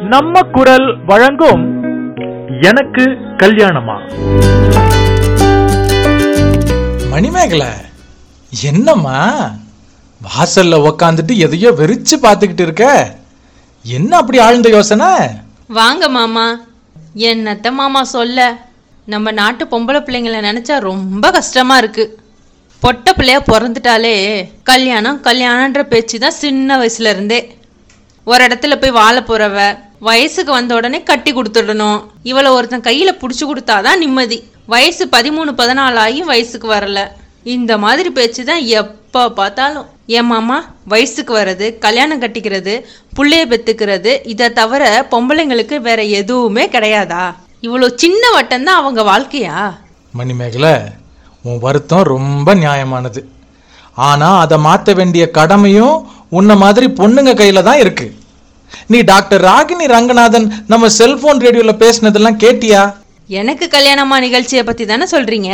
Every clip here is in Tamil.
நம்ம குரல் வழங்கும் எனக்கு கல்யாணமா மணிமேகலை என்னம்மா வாசல்ல உக்காந்துட்டு எதையோ வெறிச்சு பார்த்துக்கிட்டு இருக்க என்ன அப்படி ஆழ்ந்த யோசனை வாங்க மாமா என்னத்த மாமா சொல்ல நம்ம நாட்டு பொம்பளை பிள்ளைங்கள நினைச்சா ரொம்ப கஷ்டமா இருக்கு பொட்டை பிள்ளையா பிறந்துட்டாலே கல்யாணம் கல்யாணன்ற பேச்சு தான் சின்ன வயசுல இருந்தே ஒரு இடத்துல போய் வாழ போறவ வயசுக்கு வந்த உடனே கட்டி கொடுத்துடணும் இவளை ஒருத்தன் கையில புடிச்சு கொடுத்தாதான் நிம்மதி வயசு பதிமூணு பதினாலு ஆகி வயசுக்கு வரல இந்த மாதிரி பேச்சு தான் எப்ப பார்த்தாலும் ஏன் மாமா வயசுக்கு வர்றது கல்யாணம் கட்டிக்கிறது புள்ளைய பெத்துக்கிறது இதை தவிர பொம்பளைங்களுக்கு வேற எதுவுமே கிடையாதா இவ்வளோ சின்ன வட்டம் தான் அவங்க வாழ்க்கையா மணிமேகலை உன் வருத்தம் ரொம்ப நியாயமானது ஆனா அதை மாற்ற வேண்டிய கடமையும் உன்ன மாதிரி பொண்ணுங்க கையில தான் இருக்கு நீ டாக்டர் ராகினி ரங்கநாதன் நம்ம செல்போன் ரேடியோல பேசினதெல்லாம் கேட்டியா எனக்கு கல்யாணமா நிகழ்ச்சியை பத்தி தானே சொல்றீங்க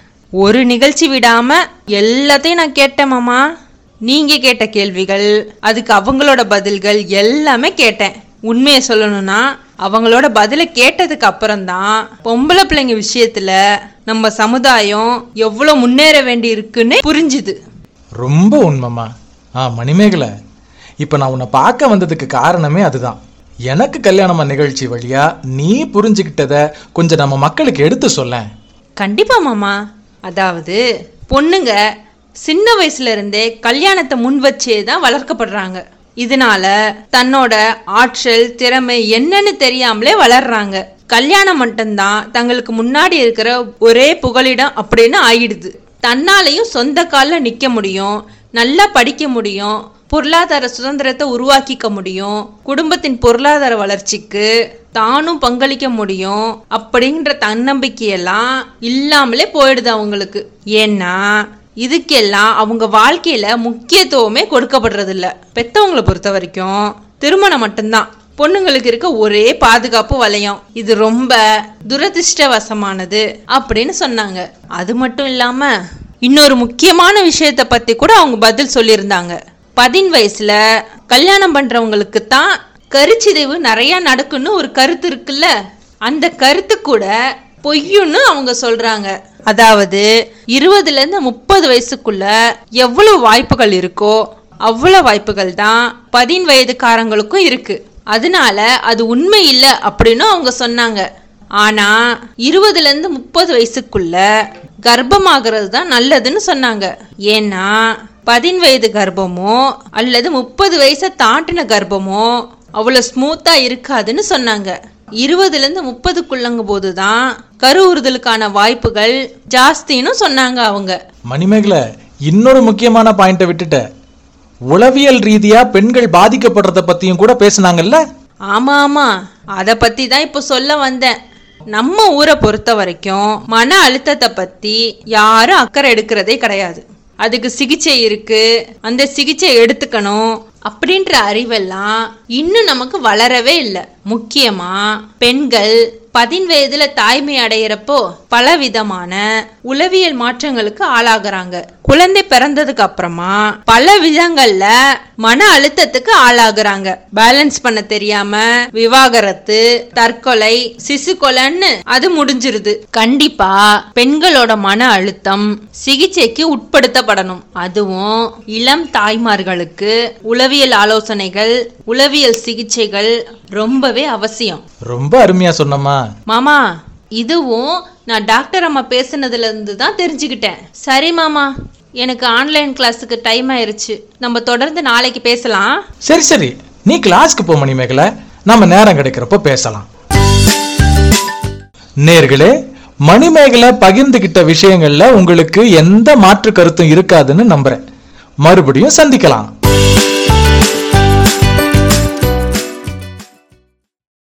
ஒரு நிகழ்ச்சி விடாம எல்லாத்தையும் நான் கேட்டேன் மாமா நீங்க கேட்ட கேள்விகள் அதுக்கு அவங்களோட பதில்கள் எல்லாமே கேட்டேன் உண்மையை சொல்லணும்னா அவங்களோட பதிலை கேட்டதுக்கு அப்புறம்தான் பொம்பளை பிள்ளைங்க விஷயத்துல நம்ம சமுதாயம் எவ்வளவு முன்னேற வேண்டி இருக்குன்னு புரிஞ்சுது ரொம்ப உண்மைம்மா ஆ மணிமேகலை இப்போ நான் உன்னை பார்க்க வந்ததுக்கு காரணமே அதுதான் எனக்கு கல்யாணமா நிகழ்ச்சி வழியா நீ புரிஞ்சுக்கிட்டத கொஞ்சம் நம்ம மக்களுக்கு எடுத்து சொல்லேன் கண்டிப்பா மாமா அதாவது பொண்ணுங்க சின்ன வயசுல இருந்தே கல்யாணத்தை முன் வச்சே தான் வளர்க்கப்படுறாங்க இதனால தன்னோட ஆற்றல் திறமை என்னன்னு தெரியாமலே வளர்றாங்க கல்யாணம் மட்டும்தான் தங்களுக்கு முன்னாடி இருக்கிற ஒரே புகலிடம் அப்படின்னு ஆயிடுது தன்னாலையும் சொந்த காலில் நிற்க முடியும் நல்லா படிக்க முடியும் பொருளாதார சுதந்திரத்தை உருவாக்கிக்க முடியும் குடும்பத்தின் பொருளாதார வளர்ச்சிக்கு தானும் பங்களிக்க முடியும் அப்படின்ற தன்னம்பிக்கையெல்லாம் இல்லாமலே போயிடுது அவங்களுக்கு ஏன்னா இதுக்கெல்லாம் அவங்க வாழ்க்கையில முக்கியத்துவமே கொடுக்கப்படுறது இல்ல பெத்தவங்களை பொறுத்த வரைக்கும் திருமணம் மட்டும்தான் பொண்ணுங்களுக்கு இருக்க ஒரே பாதுகாப்பு வளையம் இது ரொம்ப துரதிர்ஷ்டவசமானது அப்படின்னு சொன்னாங்க அது மட்டும் இல்லாம இன்னொரு முக்கியமான விஷயத்தை பத்தி கூட அவங்க பதில் சொல்லியிருந்தாங்க பதின் வயசுல கல்யாணம் பண்றவங்களுக்கு தான் கருச்சிதைவு நிறைய நடக்குன்னு ஒரு கருத்து இருக்குல்ல அந்த கருத்து கூட பொய்யுன்னு அவங்க சொல்றாங்க அதாவது இருபதுல இருந்து முப்பது வயசுக்குள்ள எவ்வளவு வாய்ப்புகள் இருக்கோ அவ்வளவு வாய்ப்புகள் தான் பதின் வயதுக்காரங்களுக்கும் இருக்கு அதனால அது உண்மை இல்லை அப்படின்னு அவங்க சொன்னாங்க ஆனா இருபதுல இருந்து முப்பது வயசுக்குள்ள கர்ப்பமாகிறது தான் நல்லதுன்னு சொன்னாங்க ஏன்னா பதின் வயது கர்ப்பமோ அல்லது முப்பது வயசை தாண்டின கர்ப்பமோ அவ்வளவு ஸ்மூத்தா இருக்காதுன்னு சொன்னாங்க இருபதுல இருந்து முப்பதுக்குள்ளங்க போதுதான் கருவுறுதலுக்கான வாய்ப்புகள் ஜாஸ்தின்னு சொன்னாங்க அவங்க மணிமேகலை இன்னொரு முக்கியமான பாயிண்ட்டை விட்டுட்ட உளவியல் ரீதியா பெண்கள் பாதிக்கப்படுறத பத்தியும் கூட பேசுனாங்கல்ல ஆமா ஆமா அத பத்தி தான் இப்போ சொல்ல வந்தேன் நம்ம ஊரை பொறுத்த வரைக்கும் மன அழுத்தத்தை பத்தி யாரும் அக்கறை எடுக்கிறதே கிடையாது அதுக்கு சிகிச்சை இருக்கு அந்த சிகிச்சை எடுத்துக்கணும் அப்படின்ற அறிவெல்லாம் இன்னும் நமக்கு வளரவே இல்லை முக்கியமா பெண்கள் பதின் வயதுல தாய்மை அடையிறப்போ பலவிதமான உளவியல் மாற்றங்களுக்கு ஆளாகுறாங்க குழந்தை பிறந்ததுக்கு அப்புறமா பல விதங்கள்ல மன அழுத்தத்துக்கு ஆளாகுறாங்க பேலன்ஸ் பண்ண தெரியாம விவாகரத்து தற்கொலை சிசு கொலைன்னு அது முடிஞ்சிருது கண்டிப்பா பெண்களோட மன அழுத்தம் சிகிச்சைக்கு உட்படுத்தப்படணும் அதுவும் இளம் தாய்மார்களுக்கு உளவியல் ஆலோசனைகள் உளவியல் சிகிச்சைகள் ரொம்பவே அவசியம் ரொம்ப அருமையா சொன்னம்மா மாமா இதுவும் நான் டாக்டர் அம்மா பேசுனதுல இருந்து தான் தெரிஞ்சுக்கிட்டேன் சரி மாமா எனக்கு ஆன்லைன் கிளாஸுக்கு டைம் ஆயிருச்சு நம்ம தொடர்ந்து நாளைக்கு பேசலாம் சரி சரி நீ கிளாஸ்க்கு போ மணிமேகலை நாம நேரம் கிடைக்கிறப்போ பேசலாம் நேர்களே மணிமேகலை பகிர்ந்துகிட்ட விஷயங்கள்ல உங்களுக்கு எந்த மாற்று கருத்தும் இருக்காதுன்னு நம்புறேன் மறுபடியும் சந்திக்கலாம்